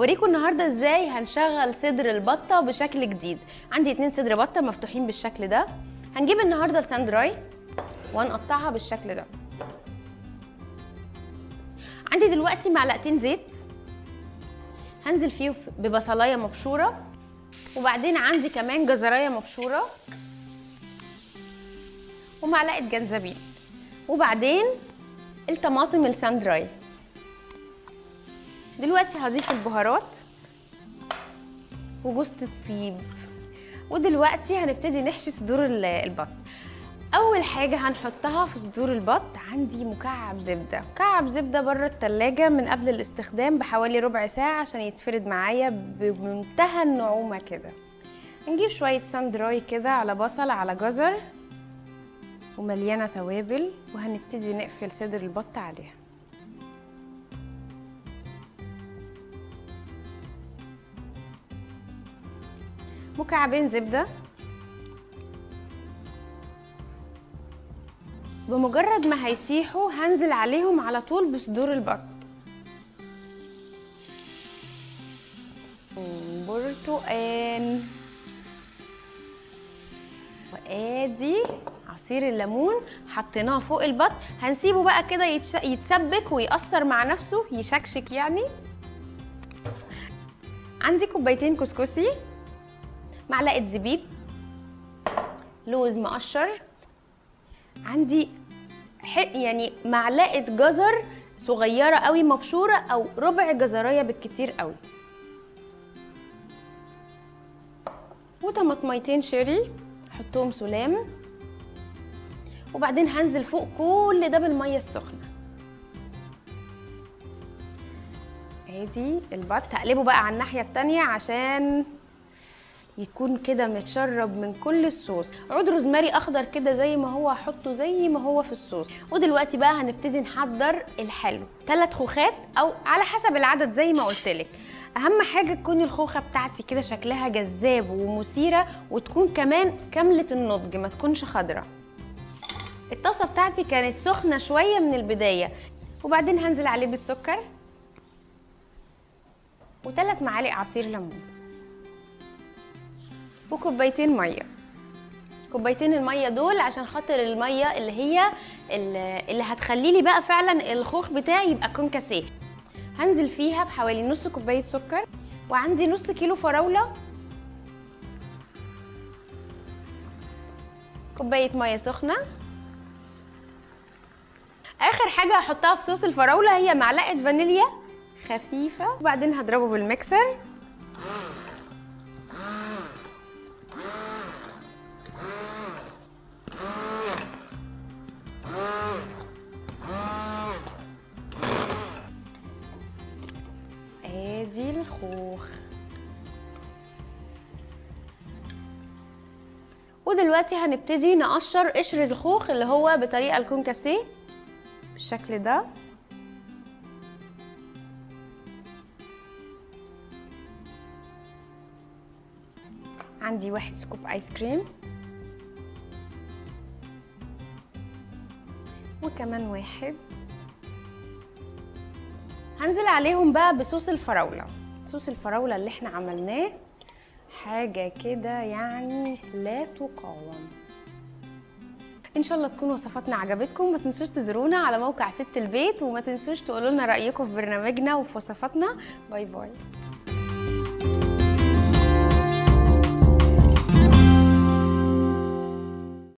هوريكم النهارده ازاي هنشغل صدر البطه بشكل جديد عندي اتنين صدر بطه مفتوحين بالشكل ده هنجيب النهارده الساندراي وهنقطعها بالشكل ده عندي دلوقتي معلقتين زيت هنزل فيه ببصلايه مبشوره وبعدين عندي كمان جزرايه مبشوره ومعلقه جنزبيل وبعدين الطماطم الساندراي دلوقتي هضيف البهارات وجوز الطيب ودلوقتي هنبتدي نحشي صدور البط اول حاجه هنحطها في صدور البط عندي مكعب زبده مكعب زبده بره التلاجة من قبل الاستخدام بحوالي ربع ساعه عشان يتفرد معايا بمنتهى النعومه كده نجيب شويه ساندراي كده على بصل على جزر ومليانه توابل وهنبتدي نقفل صدر البط عليها مكعبين زبده بمجرد ما هيسيحوا هنزل عليهم على طول بصدور البط برتقان وادي عصير الليمون حطيناه فوق البط هنسيبه بقى كده يتش... يتسبك ويأثر مع نفسه يشكشك يعني عندي كوبايتين كسكسي معلقه زبيب لوز مقشر عندي يعني معلقه جزر صغيره قوي مبشوره او ربع جزرايه بالكتير قوي وطماطميتين شيري احطهم سلام وبعدين هنزل فوق كل ده بالميه السخنه ادي البط هقلبه بقى على الناحيه التانية عشان يكون كده متشرب من كل الصوص عود روزماري اخضر كده زي ما هو هحطه زي ما هو في الصوص ودلوقتي بقى هنبتدي نحضر الحلو ثلاث خوخات او على حسب العدد زي ما قلت لك اهم حاجه تكون الخوخه بتاعتي كده شكلها جذاب ومثيره وتكون كمان كامله النضج ما تكونش خضره الطاسه بتاعتي كانت سخنه شويه من البدايه وبعدين هنزل عليه بالسكر وثلاث معالق عصير ليمون وكوبايتين ميه كوبايتين الميه دول عشان خاطر الميه اللي هي اللي هتخلي لي بقى فعلا الخوخ بتاعي يبقى كونكاسيه هنزل فيها بحوالي نص كوبايه سكر وعندي نص كيلو فراوله كوبايه ميه سخنه اخر حاجه هحطها في صوص الفراوله هي معلقه فانيليا خفيفه وبعدين هضربه بالميكسر ادي الخوخ ودلوقتي هنبتدي نقشر قشر الخوخ اللي هو بطريقه الكونكاسيه بالشكل ده عندي واحد سكوب ايس كريم وكمان واحد هنزل عليهم بقى بصوص الفراوله صوص الفراوله اللي احنا عملناه حاجه كده يعني لا تقاوم ان شاء الله تكون وصفاتنا عجبتكم ما تنسوش تزورونا على موقع ست البيت وما تنسوش تقولوا لنا رايكم في برنامجنا وفي وصفاتنا باي باي